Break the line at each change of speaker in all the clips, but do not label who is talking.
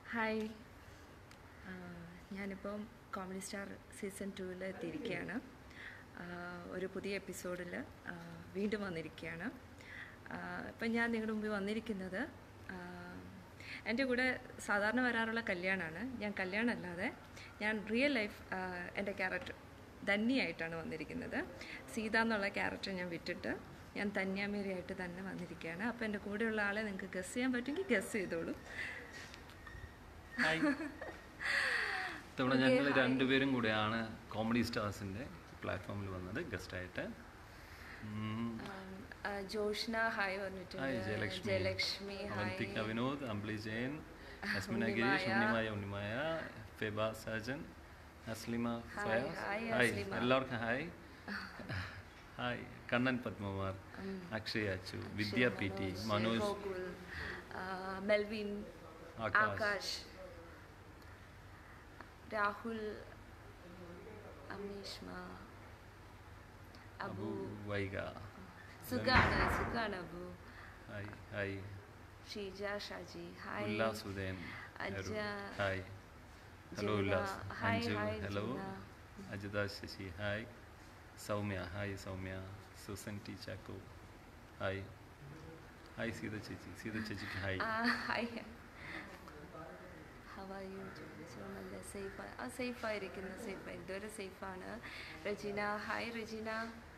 Hi ആ, ഞാനിപ്പം comedy star season ടൂവിൽ എത്തിയിരിക്കുകയാണ് ആ, ഒരു പുതിയ എപ്പിസോഡിൽ വീണ്ടും വന്നിരിക്കുകയാണ് ആ, ഇപ്പം ഞാൻ നിങ്ങളുടെ മുമ്പിൽ വന്നിരിക്കുന്നത് ആ, എൻ്റെ കൂടെ സാധാരണ വരാറുള്ള കല്യാണമാണ് ഞാൻ കല്യാണമല്ലാതെ ഞാൻ റിയൽ ലൈഫ് ആ, എൻ്റെ ക്യാരക്ടർ ധന്യയായിട്ടാണ് വന്നിരിക്കുന്നത് സീത എന്നുള്ള ക്യാരക്ടർ ഞാൻ വിട്ടിട്ട് ഞാൻ ധന്യാമേരിയായിട്ട് തന്നെ വന്നിരിക്കുകയാണ് അപ്പോൾ എൻ്റെ കൂടെയുള്ള ആളെ നിങ്ങൾക്ക് ഗസ് ചെയ്യാൻ പറ്റുമെങ്കിൽ ഗസ് ചെയ്തോളൂ
ഹായ് ഇത്തവണ ഞങ്ങൾ രണ്ടുപേരും കൂടെയാണ് കോമഡി സ്റ്റാർസിൻ്റെ പ്ലാറ്റ്ഫോമിൽ വന്നത് ഗസ്റ്റായിട്ട്
ഉം, ആ, ജോഷ്ന ഹായ് പറഞ്ഞിട്ടുണ്ട്
hi Jayalakshmi
Jayalakshmi hi
Avantika Vinod Ambili Jain Asmina
Unnimaya.
Girish Unnimaya Unnimaya Feba Sajan Aslima
hi,
Fayas
hi,
hi
Aslima.
എല്ലാവർക്കും hi hi Kannan Padmakumar Akshay Achu Vidya P T Manoj
Gokul ആ, മെൽവിൻ
ആകാശ്.
ആകാശ് രാഹുൽ അമീഷ്മ
അബു
അബു
വൈഗ
സുഖാണ് സുഖാണ് Abu
hi hi
Sheeja Shaji hi
Ullas Udayan
Aja
hi hello
Jana.
Ullas
hi,
Anju
hi,
hello
Jana.
Ajitha Sasi hi Soumya hi Soumya Susan T Chacko hi hi Seetha ചേച്ചി സീത ചേച്ചിക്ക് ഹായ്
ആ, ഹായ് ഹവായു നല്ല സേഫ് ആ സേഫായിരിക്കുന്നു സേഫ് ഇതുവരെ സേഫാണ് Regina hi Regina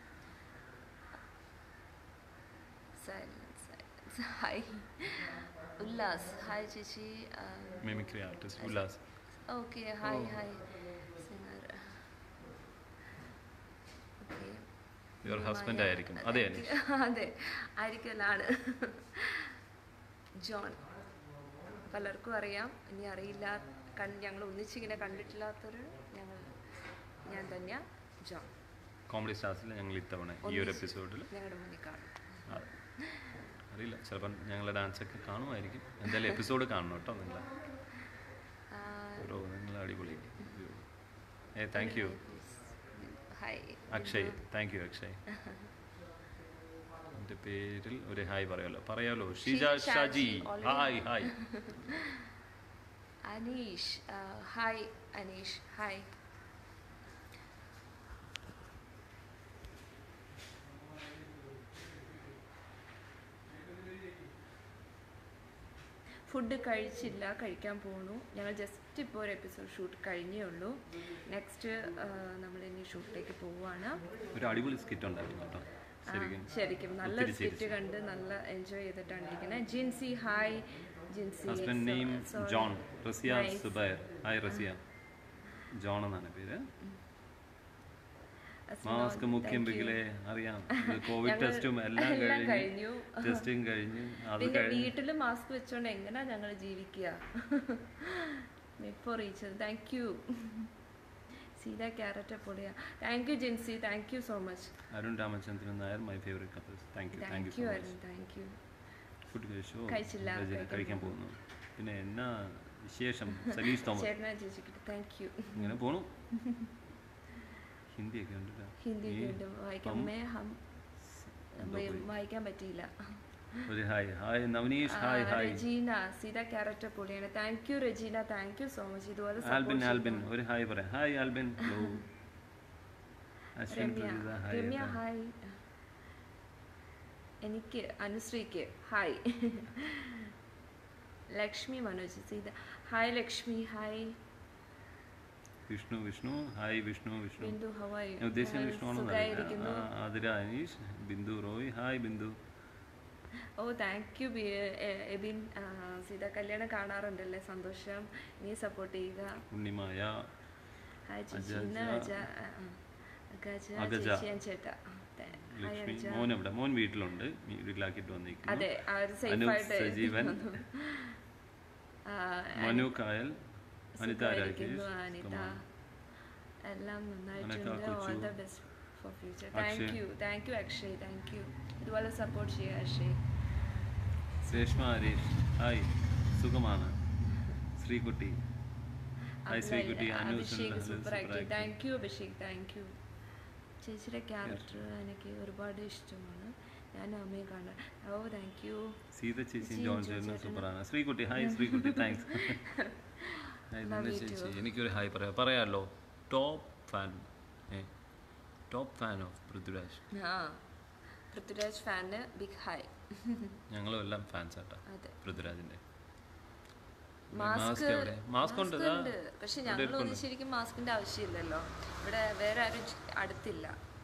silence silence hi Ullas hi ചേച്ചി
mimicry artist Ullas
okay hi
Oh.
Hi singer okay
your husband ആയിരിക്കും അതെ അനീഷ്
അതെ ആയിരിക്കുമല്ലോ ആണ് ജോൺ പലർക്കും അറിയാം ഇനി അറിയില്ല കൺ ഞങ്ങൾ ഒന്നിച്ചിങ്ങനെ കണ്ടിട്ടില്ലാത്തൊരു ഞങ്ങൾ ഞാൻ തന്നെ ജോൺ
കോമഡി സ്റ്റാർസിൽ ഞങ്ങൾ ഇത്തവണ ഈ ഒരു എപ്പിസോഡിൽ
ഞങ്ങളുടെ മുന്നിൽ കാണും
അറിയില്ല ചിലപ്പം ഞങ്ങളുടെ ഡാൻസ് ഒക്കെ കാണുമായിരിക്കും എന്തായാലും എപ്പിസോഡ് കാണണം കേട്ടോ നിങ്ങൾ
ആ,
ഓരോ നിങ്ങൾ അടിപൊളി ഏ thank you
hi
Akshay thank you Akshay എൻ്റെ പേരിൽ ഒരു ഹായ് പറയാലോ പറയാലോ Sheeja
Shaji,
Shaji
already.
Hi hi
Aneesh ആ, ഹായ് അനീഷ് ഹായ് ഫുഡ് കഴിച്ചില്ല കഴിക്കാൻ പോണു ഞങ്ങൾ ജസ്റ്റ് ഇപ്പോൾ ഒരു എപ്പിസോഡ് ഷൂട്ട് കഴിഞ്ഞേ ഉള്ളൂ നെക്സ്റ്റ് നമ്മൾ ഇനി ഷൂട്ടിലേക്ക് പോവുകയാണ്
ഒരു അടിപൊളി സ്കിറ്റ് ഉണ്ടായിരുന്നു കേട്ടോ
ആ,
ശരിക്കും
ശരിക്കും നല്ല
ഒത്തിരി
സ്കിറ്റ്
ചിരിച്ചു.
കണ്ട് നല്ല എൻജോയ് ചെയ്തിട്ടാണ് ഇരിക്കുന്നത് Jincy hi Jincy
husband
so-
name
sorry.
John Raziya
Nice.
Subair hi Raziya John എന്നാണ് പേര്
അസ്മ,
മാസ്ക്
thank
മുഖ്യം
you.
ബിഗിലെ അറിയാം ഇത് കോവിഡ്
ഞങ്ങൾ
ടെസ്റ്റും എല്ലാം
എല്ലാം
കഴിഞ്ഞ്
കഴിഞ്ഞു.
ടെസ്റ്റും കഴിഞ്ഞ് അത്
പിന്നെ
കഴിഞ്ഞ്
വീട്ടിൽ മാസ്ക് വെച്ചോണ്ട് എങ്ങനെയാ ഞങ്ങൾ ജീവിക്കുക ഇപ്പോൾ റീച്ചത് താങ്ക് യു സീത ക്യാരറ്റ് പൊളിയാ thank you Jincy thank you so much
Arun Ramachandran Nair my favourite couples thank you thank
thank
you
you
so
Arun
much
thank you
food കഴിച്ചോ
കഴിച്ചില്ല,
രചന
കഴിക്കാൻ
കഴിക്കാൻ പോകുന്നു പിന്നെ എന്നാ വിശേഷം സലീഷ് തോമസ്
ചേട്ടനെ ചേച്ചിക്കിട്ട് താങ്ക് യു
ഇങ്ങനെ പോണു ഹിന്ദിയൊക്കെ ഉണ്ട്
ഹിന്ദി ഉണ്ട് വായിക്കാൻ മേ ഹം വായിക്കാൻ പറ്റിയില്ല
ഒരു ഹായ് ഹായ് നവനീഷ്
ആ,
hi hi
Regina Seetha carrot പൊളിയാണ് thank you Regina thank you so much ഇതുപോലെ
ആൽബിൻ
support
ആൽബിൻ
ചെയ്യുന്ന-
ഒരു ഹായ് പറയാം hi Albin hello Ashwin
Ramya
Prajitha
Ramya
hi
hi എനിക്ക് അനുശ്രീക്ക് hi Lakshmi Manoj Seetha hi Lakshmi hi
Vishnu Vishnu hi Vishnu Vishnu
Bindu ഹവായ്
ഞാൻ ഉദ്ദേശിച്ച വിഷ്ണു ആണെന്നല്ല
സുഖായിരിക്കുന്നു
ആതിര അനീഷ് ബിന്ദു റോയ് ഹായ് ബിന്ദു
ഓ താങ്ക് യു എബിൻ ആ, സീത കല്യാണം കാണാറുണ്ടല്ലേ സന്തോഷം നീ സപ്പോർട്ട് ചെയ്യുക
ഉണ്ണിമായ
ഹായ്
അജ,
ചേച്ചി
അജ.
അജ ആ, ആ. അഗജ
അഗജ.
ചേച്ചി ഞാൻ ചേട്ടാ ഹായ്
ലക്ഷ്മി
അജ
മോൻ എവിടെ മോൻ വീട്ടിലുണ്ട് വീ- വീട്ടിലാക്കിയിട്ട് വന്നിരിക്കുന്നു
അതെ അവർ
അനൂപ്
സേഫായിട്ട്
സജീവൻ മനു കായൽ അനിത
സുഖമായിരിക്കുന്നു,
രാജേഷ്
അനിത
കമാൽ.
എല്ലാം നന്നായിട്ടുണ്ട്
അനക്ക
ഓൾ
കൊച്ചു.
The best for future
Akshay.
Thank you thank you Akshay thank you ഇതുപോലെ സപ്പോർട്ട് ചെയ്യുക അക്ഷയ്
രേഷ്മ ഹരീഷ് ഹായ് സുഖമാണ് Sreekutty hi Sreekutty Anu
Abhishek super active thank you Abhishek thank you ചേച്ചിയുടെ ക്യാരക്ടർ എനിക്ക് ഒരുപാട് ഇഷ്ടമാണ് ഞാൻ അമ്മയെ കാണാൻ ഓ താങ്ക് യു
സീത ചേച്ചി
ചേച്ചി,
ജോൺ
ജോൺ
ചേട്ടനും
ചേട്ടനും.
സൂപ്പറാണ് Sreekutty hi Sreekutty thanks hi
Love
നിന്നെ
you
ചേച്ചി
too.
എനിക്കൊരു ഹായ് പറയാം പറയാമല്ലോ ടോപ്പ് ഫാൻ ഏ ടോപ്പ് ഫാൻ ഓഫ് പൃഥ്വിരാജ്
ആ പൃഥ്വിരാജ് ഫാന് ബിഗ് ഹായ്
ഞങ്ങളും എല്ലാം ഫാൻസ് ആട്ടാ
അതെ
പൃഥ്വിരാജിന്റെ
മാസ്ക്
മാസ്ക് എവിടെ മാസ്ക് ഉണ്ട് ദാ.
ഉണ്ട് പക്ഷെ
ഇവിടെ
ഞങ്ങൾ
ഇരിപ്പുണ്ട്.
ഒന്നും ശരിക്കും മാസ്കിന്റെ ആവശ്യമില്ലല്ലോ ഇവിടെ വേറെ ആരും ചു- അടുത്തില്ല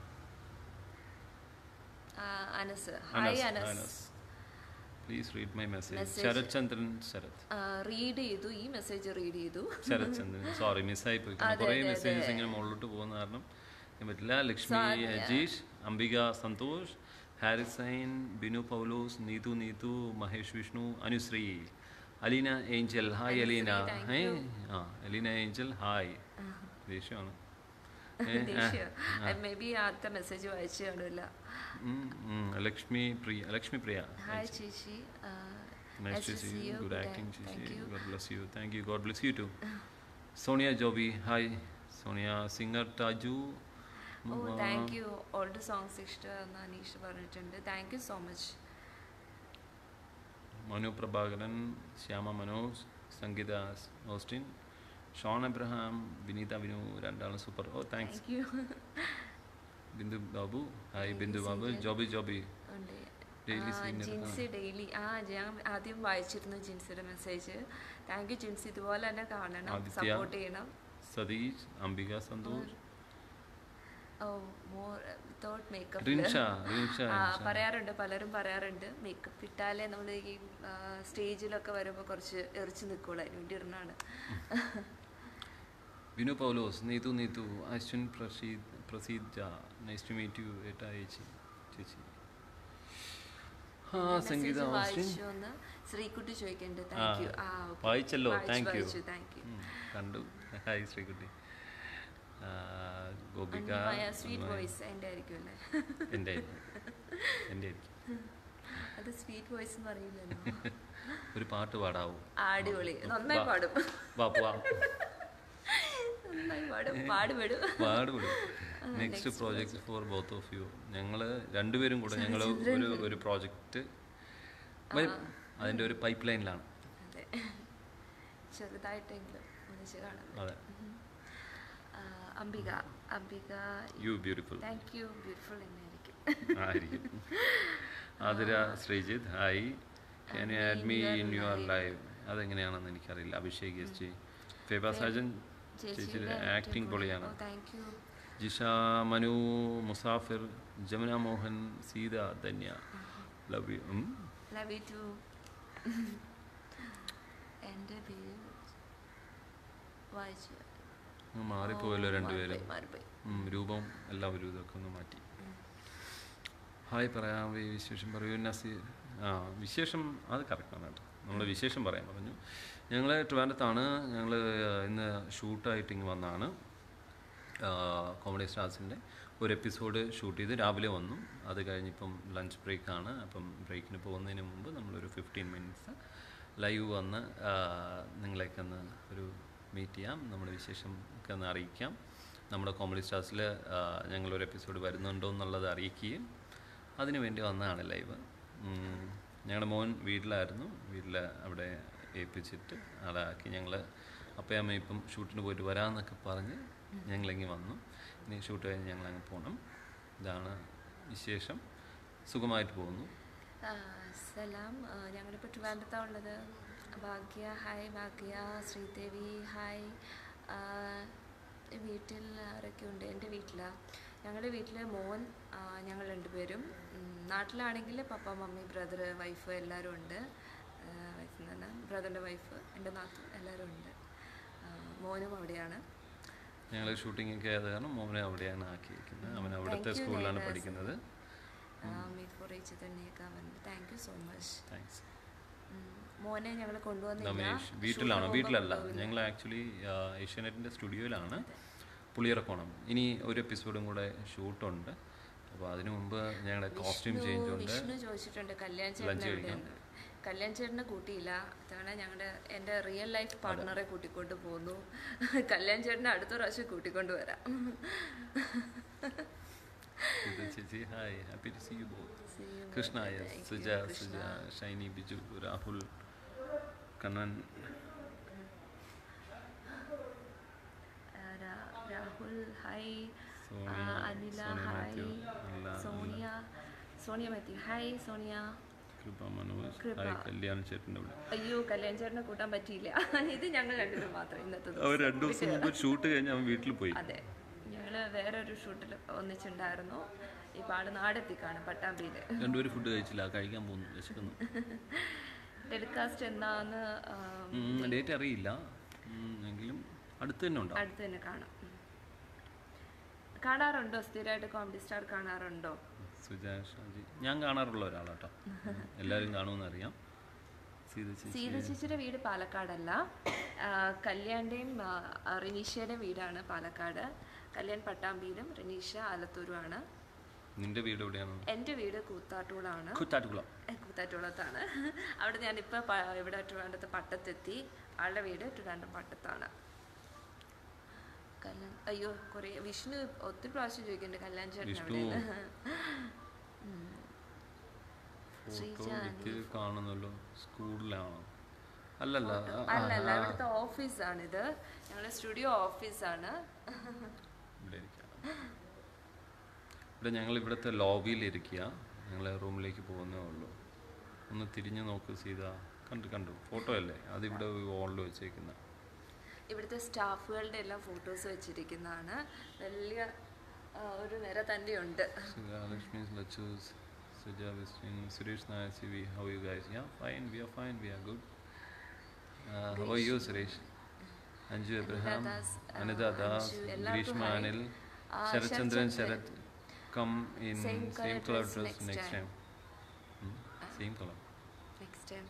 ആ, Anas hi Anas
please read my message
Message.
Sarath Chandran Sarath
read ചെയ്തു ഈ മെസ്സേജ് റീഡ് ചെയ്തു
ശരത് ചന്ദ്രൻ സോറി മിസ്സായി പോയി
അതെ,
കുറേ
അതെ,
മെസ്സേജസ്
അതെ.
ഇങ്ങനെ മുകളിലോട്ട് പോകുന്ന കാരണം ഞാൻ പറ്റില്ല ലക്ഷ്മി
Sorry, yeah.
അജീഷ് അംബിക സന്തോഷ് ഹാരിസൈൻ Binu Paulose Neethu Neethu Mahesh Vishnu Anusree Aleena Angel hi
Anusree,
Aleena
thank
hey
you.
ആ അലീന ഏഞ്ചൽ ഹായ് ദേഷ്യമാണ് ഏ,
ദേഷ്യം
ആ,
മേ ബി ആദ്യത്തെ മെസ്സേജ് വായിച്ചു കാണില്ല
ഉം, ഉം, ലക്ഷ്മി പ്രിയ ലക്ഷ്മി പ്രിയ
ഹായ് ചേച്ചി
Nice to see you. Good acting, Chichi. God bless you. Thank you. God bless you too. Sonia Joby. Hi. Sonia. Singer Taju.
Oh thank you old songs ഇഷ്ടമാണെന്ന് അനീഷ് പറഞ്ഞിട്ടുണ്ട് thank you so much
Manu Prabhakaran Shyama Manoj Sangeetha Austin Shawn Abraham Vineetha Vinu രണ്ടാളും super oh thanks
thank you
Bindu Babu hi
Thank
Bindu
you,
Babu
Senior.
Joby Joby
ഉണ്ട്
Daily
ആ,
senior
Jincy daily ആ ഞാൻ ആദ്യം വായിച്ചിരുന്നു ജിൻസിയുടെ മെസ്സേജ് താങ്ക് യു ജിൻസി ഇതുപോലെ തന്നെ കാണണം
ആദിത്യ.
സപ്പോർട്ട് ചെയ്യണം
Satheesh Ambika Santhosh
oh more without makeup
Rinsha Rinsha
ആ
റിൻഷ.
പറയാറുണ്ട് പലരും പറയാറുണ്ട് മേക്കപ്പ് ഇട്ടാലേ നമ്മൾ ഈ സ്റ്റേജിലൊക്കെ വരുമ്പോൾ കുറച്ച് എറിച്ച് നിൽക്കുള്ളൂ അതിന് വേണ്ടി ഇടുന്നതാണ്
Vinu Paulose Neethu Neethu Ashwin Praseed Praseed nice to meet you ഏട്ടാ ചേച്ചി ചേച്ചി ആ സംഗീത
മെസ്സേജ്
ഓസ്റ്റിൻ
വായിച്ചു എന്ന് ശ്രീകുട്ടി ചോദിക്കുന്നുണ്ട്
ആ,
താങ്ക് യു ആ okay.
വായിച്ചല്ലോ
വായിച്ചു,
താങ്ക് യു
വായിച്ചു, thank you.
കണ്ടു ഹായ് ശ്രീകുട്ടി ആ, ഗോപിക
സ്വീറ്റ് വോയിസ് എൻ്റെ ആയിരിക്കും അല്ലേ
എൻ്റെ ആയിരിക്കും. എൻ്റെ ആയിരിക്കും
അത് സ്വീറ്റ് വോയിസ് എന്ന് പറയില്ലല്ലോ
ഒരു പാട്ട് പാടാവോ
അടിപൊളി നന്നായി
വാ.
പാടും
വാ പോവാ
നന്നായി പാടും പാടുപെടും
പാടുപടി next project for both of you ഞങ്ങൾ രണ്ടുപേരും കൂടെ ഞങ്ങൾ ഒരു ഒരു പ്രോജക്റ്റ് അതിൻ്റെ ഒരു പൈപ്പ് ലൈനിലാണ്
അതെ ചെറുതായിട്ടെങ്കിലും ഒന്നിച്ച് കാണാം
അതെ
ആ, Ambika Ambika
you beautiful
thank you beautiful എന്നായിരിക്കും
ആയിരിക്കും Athira Sreejith hi can you add me in your live അതെങ്ങനെയാണെന്ന് എനിക്കറിയില്ല അഭിഷേക് എസ് ജി ഫേബ സാജൻ ചേച്ചിയുടെ ആക്ടിങ് പൊളിയാണ്
thank you
Jisha Manu Musafir Jamuna Mohan Seetha Dhanya love you
love you too എൻ്റെ പേര് വായിച്ചു
മാറിപ്പോയല്ലോ
ഓ,
രണ്ടുപേരും
മാറിപ്പോയി, മാറിപ്പോയി
ഉം, രൂപം എല്ലാവരും ഇതൊക്കെ ഒന്ന് മാറ്റി ഹായ് പറയാം വേ വിശേഷം പറയൂ നസീർ ആ വിശേഷം അത് കറക്റ്റാണ് കേട്ടോ നമ്മൾ വിശേഷം പറയാൻ പറഞ്ഞു ഞങ്ങൾ ട്രിവാൻഡത്താണ് ഞങ്ങൾ ഇന്ന് ഷൂട്ടായിട്ട് ഇങ്ങ് വന്നതാണ് കോമഡി സ്റ്റാർസിൻ്റെ ഒരു എപ്പിസോഡ് ഷൂട്ട് ചെയ്ത് രാവിലെ വന്നു അത് കഴിഞ്ഞിപ്പം ലഞ്ച് ബ്രേക്കാണ് അപ്പം ബ്രേക്കിന് പോകുന്നതിന് മുമ്പ് നമ്മളൊരു ഫിഫ്റ്റീൻ മിനിറ്റ്സ് ലൈവ് വന്ന് ആ, നിങ്ങളെയൊക്കെ ഒന്ന് ഒരു മീറ്റ് ചെയ്യാം നമ്മുടെ വിശേഷം ഒക്കെ ഒന്ന് അറിയിക്കാം നമ്മുടെ കോമഡി സ്റ്റാർസിൽ ഞങ്ങളൊരു എപ്പിസോഡ് വരുന്നുണ്ടോ എന്നുള്ളത് അറിയിക്കുകയും അതിനു വേണ്ടി വന്നതാണ് ലൈവ് ഞങ്ങളുടെ മോൻ വീട്ടിലായിരുന്നു വീട്ടിൽ അവിടെ ഏൽപ്പിച്ചിട്ട് ആളാക്കി ഞങ്ങൾ അപ്പയമ്മ ഇപ്പം ഷൂട്ടിന് പോയിട്ട് വരാമെന്നൊക്കെ പറഞ്ഞ് ഞങ്ങളിങ്ങ് വന്നു ഇനി ഷൂട്ട് കഴിഞ്ഞ് ഞങ്ങളങ്ങ് പോകണം ഇതാണ് വിശേഷം സുഖമായിട്ട് പോകുന്നു
ആ, സലാം ആ, ഞങ്ങളിപ്പോൾ ട്രിവാൻഡ്രത്താണ് ഉള്ളത് ഭാഗ്യ ഹായ് ഭാഗ്യ ശ്രീദേവി ഹായ് ആ, വീട്ടിൽ ആരൊക്കെ ഉണ്ട് എൻ്റെ വീട്ടിലാണ് ഞങ്ങളുടെ വീട്ടിൽ മോൻ ആ, ഞങ്ങൾ രണ്ടുപേരും ഉം, നാട്ടിലാണെങ്കിൽ പപ്പ മമ്മി ബ്രദർ വൈഫ് എല്ലാവരും ഉണ്ട് വൈഫ് തന്നെ ബ്രദറിൻ്റെ വൈഫ് എൻ്റെ നാത്തു എല്ലാവരും ഉണ്ട് ആ, മോനും അവിടെയാണ്
ഞങ്ങൾ ഷൂട്ടിംഗ് ഒക്കെ ആയത് കാരണം മോനെ അവിടെയാണ് ആക്കിയിരിക്കുന്നത് അവൻ അവിടുത്തെ
Thank you,
സ്കൂളിലാണ്
Leila.
പഠിക്കുന്നത്
മീറ്റ് ഫോർ ഏച്ച് തന്നെയൊക്കെ അവൻ thank you so much
thanks
മോനെ ഞങ്ങൾ കൊണ്ടുവന്നില്ല
രമേഷ് വീട്ടിലാണോ
ഷൂട്ടിന് പോകുമ്പോൾ
വീട്ടിലല്ല
കൊണ്ടുവന്നില്ല.
ഞങ്ങൾ ആക്ച്വലി ഏഷ്യാനെറ്റിൻ്റെ സ്റ്റുഡിയോയിലാണ് പുളിയിറക്കോണം ഇനി ഒരു എപ്പിസോഡും കൂടെ ഷൂട്ടുണ്ട് അപ്പോൾ അതിനു മുമ്പ് ഞങ്ങളുടെ കോസ്റ്റ്യൂം
വിഷ്ണു-
ചേഞ്ച് ഉണ്ട്
വിഷ്ണു ചോദിച്ചിട്ടുണ്ട് കല്യാൺ ചേട്ടൻ
Lunch കഴിക്കാം.
എവിടെയാണ് കല്യാൺ ചേട്ടനെ കൂട്ടിയില്ല അതാണ് ഞങ്ങളുടെ എൻ്റെ റിയൽ ലൈഫ് പാർട്ട്ണറെ കൂട്ടിക്കൊണ്ട് പോന്നു കല്യാൺ ചേട്ടനെ അടുത്ത പ്രാവശ്യം കൂട്ടിക്കൊണ്ട് വരാം
ഇത് ചേച്ചി hi happy to see you both
See you
Krishna
both.
Yes
Thank
Suja
you,
Suja
Krishna.
Shiny Biju Rahul Kannan
ആ, രാ- രാഹുൽ ഹായ്
സോണിയ,
ആ, അനില
സോണിയ
ഹായ്
മാത്യു, അല്ല,
സോണിയ സോണിയ മാത്യു ഹായ് സോണിയ
കൃപ മനോജ്
കൃപ.
ഹായ് കല്യാൺ ചേട്ടൻ്റെ ഇവിടെ
അയ്യോ കല്യാൺ ചേട്ടനെ കൂട്ടാൻ പറ്റിയില്ല ഇത് ഞങ്ങൾ രണ്ടുപേരും മാത്രം ഇന്നത്തെ
അവർ രണ്ടു ദിവസം മുമ്പ് ഷൂട്ട് കഴിഞ്ഞ് അവൻ വീട്ടിൽ പോയി
അതെ ഞങ്ങൾ വേറൊരു ഷൂട്ടിൽ ഒന്നിച്ചുണ്ടായിരുന്നു ഇപ്പം ആള് നാടെത്തി കാണും പട്ടാമ്പിയിൽ
രണ്ടുപേരും ഫുഡ് കഴിച്ചില്ല കഴിക്കാൻ പോകുന്നു വിശക്കുന്നു
ടെലികാസ്റ്റ് എന്നാന്ന് ആ,
ഡേറ്റ് അറിയില്ല ഉം, എങ്കിലും അടുത്ത് തന്നെ ഉണ്ടാവും
അടുത്ത് തന്നെ കാണും ഉം. കാണാറുണ്ടോ സ്ഥിരമായിട്ട് കോമഡി സ്റ്റാർ കാണാറുണ്ടോ
സുജ ഷാജി ഞാൻ കാണാറുള്ള ഒരാളാട്ടോ എല്ലാവരും കാണുമെന്ന് അറിയാം സീത ചേച്ചി
സീത ചേച്ചിയുടെ വീട് പാലക്കാടല്ല ആ, കല്യാണിൻ്റെയും ആ, റിനീഷയുടെയും വീടാണ് പാലക്കാട് കല്യാൺ പട്ടാമ്പിയിലും റിനീഷ ആലത്തൂരുമാണ്
നിന്റെ വീട് എവിടെയാണ്
എൻ്റെ വീട് കൂത്താട്ടൂളാണ്
കുറ്റാട്ടുകുളം
ഏ, കൂത്താട്ടുകുളത്താണ് അവിടെ ഞാനിപ്പോൾ പ- ഇവിടെ ട്രിവാൻഡ്രത്ത് പട്ടത്തെത്തി ആളുടെ വീട് ട്രിവാൻഡ്രം പട്ടത്താണ് കല്യാൺ അയ്യോ കുറേ വിഷ്ണു ഒത്തിരി പ്രാവശ്യം ചോദിക്കുന്നുണ്ട് കല്യാൺ ചേട്ടൻ
വിഷ്ണു
എവിടെയാണ്
ഫോട്ടോ
ശ്രീജ
എനിക്ക് കാണുന്നല്ലോ സ്കൂളിലാണോ അല്ലല്ല ആ, ആ,
അല്ലല്ല
ആ,
ഇവിടുത്തെ ഓഫീസാണിത് ഞങ്ങളുടെ സ്റ്റുഡിയോ ഓഫീസാണ്
ഇവിടെ ഇരിക്കാം. ഇവിടെ ഞങ്ങൾ ഇവിടുത്തെ ലോബിയിൽ ഇരിക്കുക ഞങ്ങൾ റൂമിലേക്ക് പോകുന്നേ ഉള്ളൂ ഒന്ന് തിരിഞ്ഞു നോക്ക് സീത കണ്ടു കണ്ടു ഫോട്ടോ അല്ലേ അതിവിടെ വോളിൽ വെച്ചേക്കുന്ന
ഇവിടുത്തെ സ്റ്റാഫുകളുടെ എല്ലാം ഫോട്ടോസ് വെച്ചിരിക്കുന്നതാണ് വലിയ ആ, ഒരു നിര തന്നെയുണ്ട്
സുജാലക്ഷ്മി ലച്ചൂസ് സുജ വിസ്റ്റിൻ Suresh Nair C V how you guys yeah fine we are fine we are good how you Suresh Anju Abraham
Das, ആ,
അനിത ദാസ്
അഞ്ജു, എല്ലാവർക്കും
ഗ്രീഷ്മ
hi.
അനിൽ
ആ,
Sarath Chandran
Sarath
Sarath come in
Same colour
same colour
dress
dress
next
next
time.
Time same colour
next time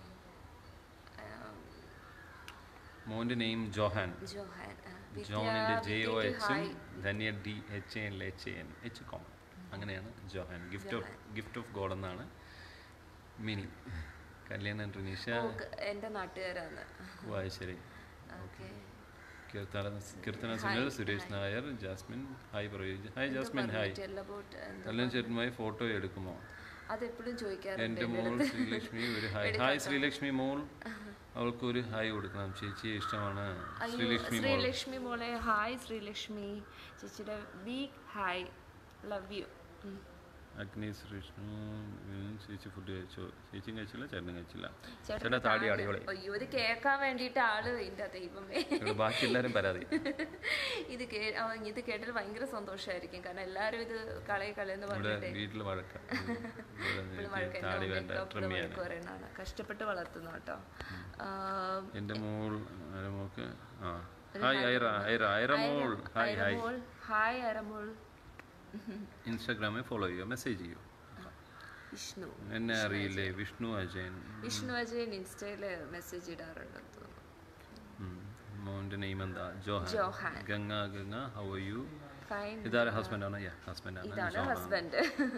മോൻ്റെ name Johan
Johan ആ, വിദ്യ,
ജോണിൻ്റെ J O
വിദ്യയ്ക്ക്
എച്ചും
hi.
Dhanya D H N H N H com അങ്ങനെയാണ് Johan gift of gift of God എന്നാണ് മിനി കല്യാൺ റിനീഷ
ഓ, ക- എൻ്റെ നാട്ടുകാരാണ്
Vayasseri
okay
Keerthana Keerthana Sunil Suresh Nair Jasmine hi പറയൂ ഹായ് ജാസ്മിൻ ഹായ് കല്യാൺ ചേട്ടനുമായി ഫോട്ടോ എടുക്കുമോ
അതെപ്പോഴും ചോദിക്കാറുണ്ട്
എൻ്റെ
എൻ്റെ
മോൾ
അടുത്ത്.
ശ്രീലക്ഷ്മി ഒരു ഹായ് ഹായ് ശ്രീലക്ഷ്മി മോൾ അവൾക്ക് ഒരു ഹായ് കൊടുക്കണം ചേച്ചിയെ ഇഷ്ടമാണ്
അയ്യോ
ശ്രീലക്ഷ്മി മോൾ
ശ്രീലക്ഷ്മി മോളെ ഹായ് ശ്രീലക്ഷ്മി ചേച്ചിയുടെ big hi love you
Agnes Vishnu ഉം, ചേച്ചി ഫുഡ് കഴിച്ചോ ചേച്ചിയും കഴിച്ചില്ല ചേട്ടനും കഴിച്ചില്ല
ചേട്ടൻ
ചേട്ടാ താടി അടിപൊളി
അയ്യോ ഇത് കേൾക്കാൻ വേണ്ടിയിട്ട് ആള് ഇതിന്റെ ദൈവമേ
ഇവിടെ ബാക്കി എല്ലാവരും പരാതി
ഇത് കേ ആ, ഇത് കേട്ടിട്ട് ഭയങ്കര സന്തോഷമായിരിക്കും കാരണം എല്ലാരും ഇത് കളയ കളയെന്ന്
ഇവിടെ
പറഞ്ഞിട്ട്
വീട്ടിൽ വഴക്ക
ഇപ്പോഴും വഴക്ക് എൻ്റെ
താടി വേണ്ട
അമ്മയൊക്കെ
ട്രിം
എപ്പോഴും
ചെയ്യാൻ
വഴക്ക് പറയുന്നതാണ് കഷ്ടപ്പെട്ട് വളർത്തുന്നു കേട്ടോ ആ,
എൻ്റെ മോൾ ആരെ മോൾക്ക് ആ ഹായ് ഐറ ഐറ ഐറ മോൾ ഹായ് ഹായ്
അരമോൾ ഹായ് അരമോൾ
ഇൻസ്റ്റാഗ്രാമിൽ ഫോളോ ചെയ്യുക മെസ്സേജ് ചെയ്യൂ
വിഷ്ണു
എന്നെ അറിയില്ലേ വിഷ്ണു അജയൻ
വിഷ്ണു അജയൻ ഇൻസ്റ്റയില് മെസ്സേജ് ഇടാറുണ്ടെന്ന് തോന്നുന്നു
ഉം. മോൻ്റെ നെയിം എന്താ Johan
Johan.
Ganga Ganga how are you
fine
ഇതാരെ ഹസ്ബൻഡ് ആണ് യാ ഹസ്ബൻഡ് ആണ്
ഇതാണ്
ജോഹാൻ.
ഹസ്ബൻഡ്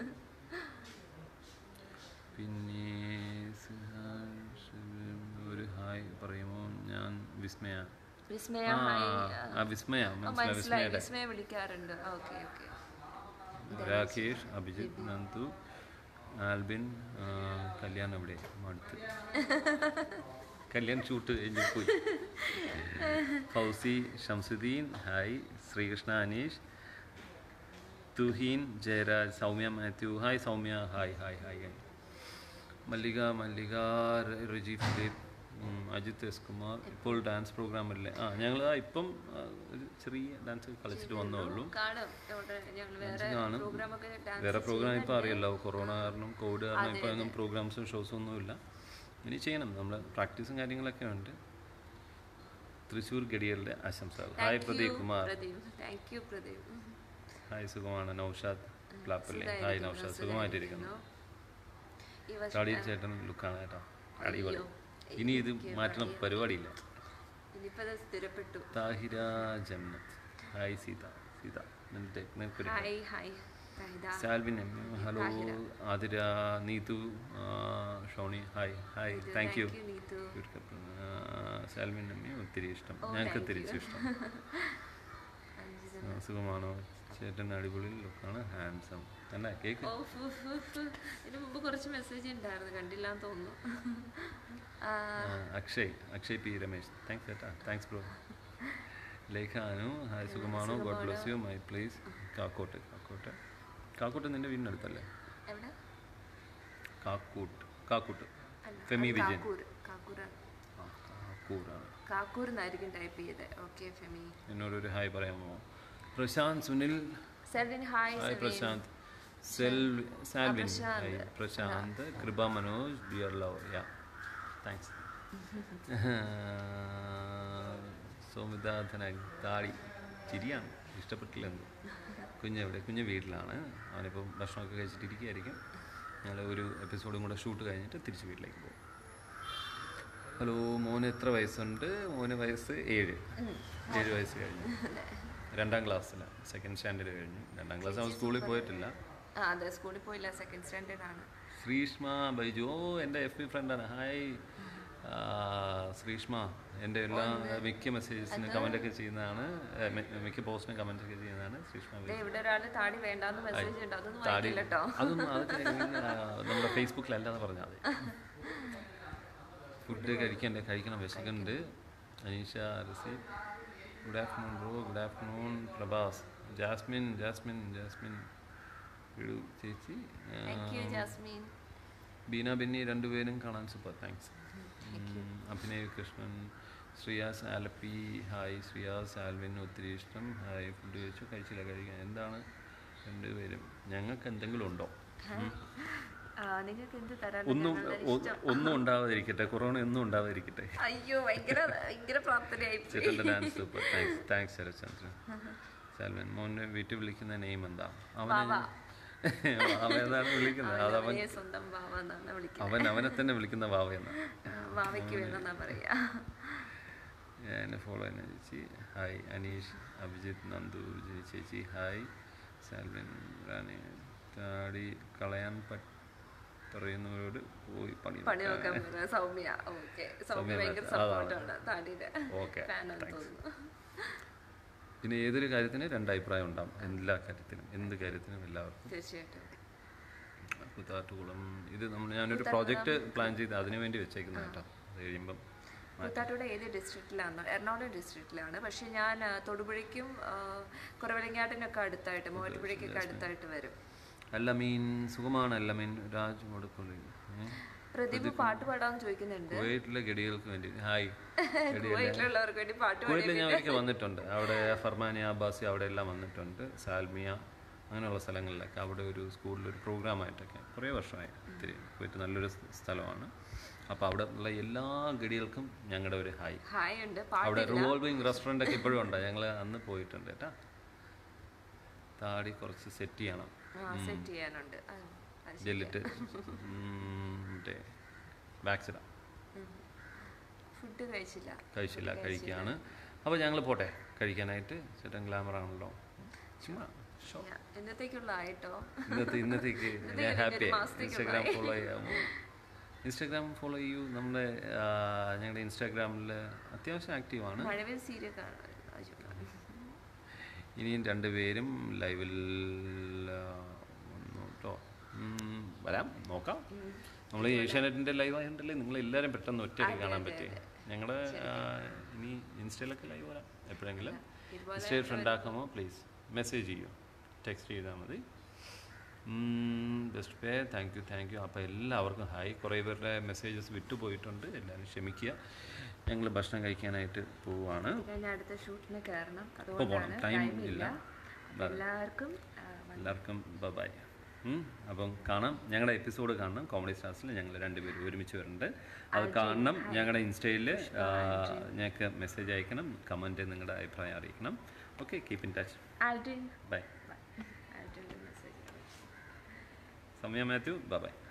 പിന്നെ സുഹാഷ് ഒരു ഹായ് പറയുമോ ഞാൻ വിസ്മയ
വിസ്മയ
ആ,
ഹായ്
ആ വിസ്മയ
ആ,
മനസ്സിലായി
മനസ്സിലായി
വിസ്മയുടെ
വിസ്മയ വിളിക്കാറുണ്ട് ഓക്കെ ഓക്കെ
രാകേഷ് അഭിജിത്ത് നന്ദു ആൽബിൻ ആ, കല്യാൺ എവിടെ മടുത്ത് കല്യാൺ ഷൂട്ട് കഴിഞ്ഞ് പോയി Fousi Shamsuddin hi Sreekrishna Aneesh Thuheen Jayaraj Soumya Mathew hi Soumya hi hi hi hi Mallika Mallika ര- രുചി ഫിലിപ്പ് ഉം, അജിത് എസ് കുമാർ ഇപ്പോൾ ഡാൻസ് പ്രോഗ്രാം അല്ലേ ആ ഞങ്ങൾ ഇപ്പം ആ, ഒരു ചെറിയ ഡാൻസ് കളിച്ചിട്ട് വന്നേ ഉള്ളൂ
കാണും ഇവിടെ ഞങ്ങൾ വേറെ
കാണും
പ്രോഗ്രാം ഒക്കെ ഡാൻസ്
വേറെ പ്രോഗ്രാം ഇപ്പോൾ അറിയല്ലോ കൊറോണ കാരണം കോവിഡ് കാരണം ഇപ്പോൾ ഒന്നും പ്രോഗ്രാംസും ഷോസും ഒന്നുമില്ല ഇനി ചെയ്യണം നമ്മൾ പ്രാക്ടീസും കാര്യങ്ങളൊക്കെ ഉണ്ട് തൃശ്ശൂർ ഗഡിയറുടെ ആശംസകൾ hi Pradeep Kumar
Pradeep thank you Pradeep
hi സുഖമാണ് നൗഷാദ് പ്ലാപ്പല്ലേ ഹായ്
സുഖായിരിക്കുന്നു,
നൗഷാദ് സുഖമായിട്ടിരിക്കുന്നു
ഈ വർഷം
താടി ചേട്ടൻ ലുക്കാണ് കേട്ടോ അടിപൊളി ഇനി ഇത് മാറ്റണം പരിപാടിയില്ല
ഇനിയിപ്പോ അത് സ്ഥിരപ്പെട്ടു
താഹിര ജന്നത്ത് ഹായ് സീത സീത നിന്റെ നിനക്കൊരു
hi hi Thahida.
Salvin M hello Athira Neethu ആ, Shoni hi hi thank you
Thank you, Neethu.
Salvin എമ്മി ഒത്തിരി ഇഷ്ടം ഞങ്ങൾക്ക് തിരിച്ചു ഇഷ്ടം ആ, സുഖമാണോ ചേട്ടൻ അടിപൊളി ലുക്കാണ് ഹാൻസം എന്നാ കേക്ക്
ഓ ഫു, ഫു, ഫു. ഇതിന് മുമ്പ് കുറച്ച് മെസ്സേജ് ഉണ്ടായിരുന്നു കണ്ടില്ലാന്ന് തോന്നുന്നു ആ,
അക്ഷയ് അക്ഷയ് പി രമേശ് താങ്ക്സ് ചേട്ടാ താങ്ക്സ് ബ്രോ ലേഖാനു ഹായ് സുഖമാണോ God bless you my please Kakkot Kakkot Kakkot നിന്റെ വീടിനടുത്തല്ലേ
എവിടെ
കാക്കൂട്ട് കാക്കൂട്ട്
അല്ല,
ഫെമി
അത്
വിജയൻ
കാക്കൂർ കാക്കൂറാണ്
ആ, കാക്കൂറാണ്
കാക്കൂർ എന്നായിരിക്കും ടൈപ്പ് ചെയ്തത് ഓക്കെ ഫെമി
എന്നോടൊരു ഹായ് പറയാമോ പ്രശാന്ത് സുനിൽ
സെൽവിൻ ഹായ്
ഹായ്
സെൽവിൻ
പ്രശാന്ത് സെൽ Salvin
Prashanth.
Hi Prashanth Kripa Manoj dear love yeah thanks സൗമിതാധന താടി ചിരിയാണ് ഇഷ്ടപ്പെട്ടില്ലെന്ന് കുഞ്ഞെവിടെ കുഞ്ഞ് വീട്ടിലാണ് അവനിപ്പം ഭക്ഷണമൊക്കെ കഴിച്ചിട്ടിരിക്കുകയായിരിക്കും ഞങ്ങൾ ഒരു എപ്പിസോഡും കൂടെ ഷൂട്ട് കഴിഞ്ഞിട്ട് തിരിച്ച് വീട്ടിലേക്ക് പോകും ഹലോ മോന് എത്ര വയസ്സുണ്ട് മോന് വയസ്സ് ഏഴ് ഏഴ് വയസ്സ് കഴിഞ്ഞു രണ്ടാം ക്ലാസ്സിലാണ് സെക്കൻഡ് സ്റ്റാൻഡേർഡ് കഴിഞ്ഞു രണ്ടാം ക്ലാസ് അവൻ സ്കൂളിൽ പോയിട്ടില്ല
ആ അതെ സ്കൂളിൽ പോയില്ല സെക്കൻഡ് സ്റ്റാൻഡേർഡ് ആണ്
ശ്രീഷ്മ ബൈജു ഓ എൻ്റെ എഫ് ബി ഫ്രണ്ടാണ് ഹായ് ആ, ശ്രീഷ്മ എൻ്റെ എല്ലാ മിക്ക മെസ്സേജസിന് കമൻ്റൊക്കെ ചെയ്യുന്നതാണ് ഏ, മി- മിക്ക പോസ്റ്റിനും കമൻ്റ് ഒക്കെ ചെയ്യുന്നതാണ് ശ്രീഷ്മ
ദേ
ബൈജു
ഇവിടെ ഒരാള് താടി വേണ്ടാന്ന് മെസ്സേജ് ഉണ്ട് അതൊന്നും
താടി
വായിക്കില്ല കേട്ടോ
അതൊന്നും അതൊക്കെ ഇങ്ങനെ, ആ, നമ്മുടെ ഫേസ്ബുക്കിലല്ലാതെ പറഞ്ഞാൽ മതി ഫുഡ് കഴിക്കണ്ടേ കഴിക്കണം വിശക്കുന്നുണ്ട് Aneesha Rasi good afternoon bro good afternoon Prabhas Jasmin Jasmin Jasmin വിടു ചേച്ചി ആ,
താങ്ക് യു ജാസ്മിൻ
ബീന ബെന്നി രണ്ടുപേരും കാണാൻ super thanks Abhinay Krishnan Sreeyas Alleppey hi Sreeyas Alvin ഒത്തിരി ഇഷ്ടം ഹായ് ഫുഡ് കഴിച്ചു കഴിച്ചില്ല കഴിക്കാൻ എന്താണ് രണ്ടുപേരും ഞങ്ങൾക്ക് എന്തെങ്കിലും ഉണ്ടോ ഉം.
ആ, നിങ്ങൾക്ക് എന്ത് തരാൻ
ഒന്നും ഒ- ഒന്നും ഉണ്ടാവാതിരിക്കട്ടെ കൊറോണ ഒന്നും ഉണ്ടാവാതിരിക്കട്ടെ
അയ്യോ ഭയങ്കര ഭയങ്കര പ്രാർത്ഥനയായി പോയി.
ചേട്ടൻ്റെ dance super thanks thanks Sarathchandran Salvan മോനെ വീട്ടിൽ വിളിക്കുന്ന നെയിം എന്താ അവനെ അവൻ ഏതാണ് വിളിക്കുന്നത് അത് അവൻ
അവനെ സ്വന്തം ബാവ എന്നാണ് വിളിക്കുന്നത്
അവൻ അവനെ തന്നെ വിളിക്കുന്ന വാവ എന്നാ
ആ, വാവയ്ക്ക് വേണമെന്നാ പറയാ
എന്നെ ഫോളോ ചെയ്യുന്ന ചേച്ചി ഹായ് അനീഷ് അഭിജിത്ത് നന്ദു ജി ചേച്ചി ഹായ് സാൽവിൻ റാണി താടി കളയാൻ പറ്റ പറയുന്നവരോട് പോയി പണി
പണി നോക്കാൻ പറയാ സൗമ്യ ഓക്കെ സൗമ്യ
സൗമ്യ
ഭയങ്കര
അതാണ്.
സപ്പോർട്ടാണ് താടിയുടെ
ഓക്കെ
ഫാനാന്ന് തോന്നുന്നു
പിന്നെ ഏതൊരു കാര്യത്തിന് രണ്ടഭിപ്രായം ഉണ്ടാവും എല്ലാ കാര്യത്തിനും എന്ത് കാര്യത്തിനും എല്ലാവർക്കും
തീർച്ചയായിട്ടും
കുത്താട്ടുകുളം ഇത് നമ്മൾ ഞാനൊരു പ്രോജക്റ്റ് പ്ലാൻ ചെയ്ത് അതിനു വേണ്ടി വെച്ചേക്കുന്ന കേട്ടോ അത് കഴിയുമ്പം
കൂത്താട്ടോടെ ഏത് ഡിസ്ട്രിക്റ്റിലാണ് എറണാകുളം ഡിസ്ട്രിക്റ്റിലാണ് പക്ഷെ ഞാൻ ആ, തൊടുപുഴയ്ക്കും ആ, കുറവലങ്ങാട്ടിനൊക്കെ അടുത്തായിട്ട് മൂവാറ്റുപുഴയ്ക്കൊക്കെ അടുത്തായിട്ട് വരും
അല്ല മീൻ സുഖമാണ് അല്ല മീൻ രാജ് മുടക്കുള്ളി
പ്രദീപ് പാട്ട് പാടാന്ന് ചോദിക്കുന്നുണ്ട്
കുവൈറ്റിലെ ഗഡികൾക്ക് വേണ്ടി ഹായ്
കുവൈറ്റിലുള്ളവർക്ക് വേണ്ടി പാട്ട് പാടി
കുവൈറ്റിൽ ഞാൻ ഒരിക്കൽ വന്നിട്ടുണ്ട് അവിടെ ഫർമാനിയ അബ്ബാസി അവിടെ എല്ലാം വന്നിട്ടുണ്ട് സാൽമിയ അങ്ങനെയുള്ള സ്ഥലങ്ങളിലൊക്കെ അവിടെ ഒരു സ്കൂളിൽ ഒരു പ്രോഗ്രാമായിട്ടൊക്കെ കുറേ വർഷമായി ഒത്തിരി കുവൈറ്റ് നല്ലൊരു സ് സ്ഥലമാണ് അപ്പോൾ അവിടെ ഉള്ള എല്ലാ ഗഡികൾക്കും ഞങ്ങളുടെ ഒരു ഹായ്
ഹായ് ഉണ്ട്
അവിടെ
പാട്ടില്ല
റിവോൾവിങ് റെസ്റ്റോറൻ്റ് ഒക്കെ ഇപ്പോഴും ഉണ്ട് ഞങ്ങൾ അന്ന് പോയിട്ടുണ്ട് കേട്ടാ താടി കുറച്ച് സെറ്റ് ചെയ്യണം
സെറ്റ് ചെയ്യാനുണ്ട് ആ, അത് ശരി.
ജെല്ലിട്ട് മറ്റേ വാക്സിഡ
ഫുഡ് കഴിച്ചില്ല
കഴിച്ചില്ല കഴിക്കുകയാണ് അപ്പോൾ ഞങ്ങൾ പോട്ടെ കഴിക്കാനായിട്ട് ചേട്ടൻ ഗ്ലാമർ ആണല്ലോ ചുമ്മാ ഷോ
ഞാൻ- എന്നത്തേക്കുള്ള ആയിട്ടോ
ഇന്നത്തെ ഇന്നത്തേക്ക് ഞാൻ
ഇന്നത്തേക്ക്
ഹാപ്പി
ഒരു മാസത്തേക്ക്
ഇൻസ്റ്റാഗ്രാം
ഉള്ളതായി.
ഫോളോ ചെയ്യാമോ ഇൻസ്റ്റാഗ്രാം ഫോളോ ചെയ്യൂ നമ്മുടെ ആ, ഞങ്ങളുടെ ഇൻസ്റ്റാഗ്രാമിൽ അത്യാവശ്യം ആക്റ്റീവാണ്
മഴവിൽ സീരിയൽ കാണാൻ
ഇനിയും രണ്ടുപേരും ലൈവിൽ ആ, വന്നു കേട്ടോ ഉം, വരാം നോക്കാം നമ്മൾ ഈ ഏഷ്യാനെറ്റിൻ്റെ ലൈവ് ആയതുകൊണ്ടല്ലേ നിങ്ങൾ എല്ലാവരും പെട്ടെന്ന് ഒറ്റയ്ക്ക് കാണാൻ പറ്റി ഞങ്ങളുടെ ഇനി ഇൻസ്റ്റയിലൊക്കെ ലൈവ് വരാം എപ്പോഴെങ്കിലും
ഇതുപോലെ
ഇൻസ്റ്റയിൽ ഫ്രണ്ട് ആക്കാമോ പ്ലീസ് മെസ്സേജ് ചെയ്യൂ ടെക്സ്റ്റ് ചെയ്താൽ മതി best pay thank you thank you അപ്പോൾ എല്ലാവർക്കും ഹായ് കുറേ പേരുടെ മെസ്സേജസ് വിട്ടുപോയിട്ടുണ്ട് എല്ലാവരും ക്ഷമിക്കുക ഞങ്ങൾ ഭക്ഷണം കഴിക്കാനായിട്ട് പോവുകയാണ്
പിന്നെ അടുത്ത ഷൂട്ടിന് കയറണം
ഇപ്പോൾ പോകണം
അതുകൊണ്ടാണ്
ടൈം
ടൈം
ഇല്ല
ഇല്ല അപ്പൊ എല്ലാവർക്കും ആ,
എല്ലാവർക്കും ബൈ അപ്പം കാണാം ഞങ്ങളുടെ എപ്പിസോഡ് കാണണം കോമഡി സ്റ്റാർസിൽ ഞങ്ങൾ രണ്ടുപേരും ഒരുമിച്ച് വരുന്നുണ്ട് അത് കാണണം ഞങ്ങളുടെ ഇൻസ്റ്റയിൽ ഞങ്ങൾക്ക് മെസ്സേജ് അയക്കണം കമൻറ്റ് നിങ്ങളുടെ അഭിപ്രായം അറിയിക്കണം okay keep in touch
Aldrin
bye
ആൽഡ്രിൻ്റെ മെസ്സേജ്
സമയ മാത്യു ബൈ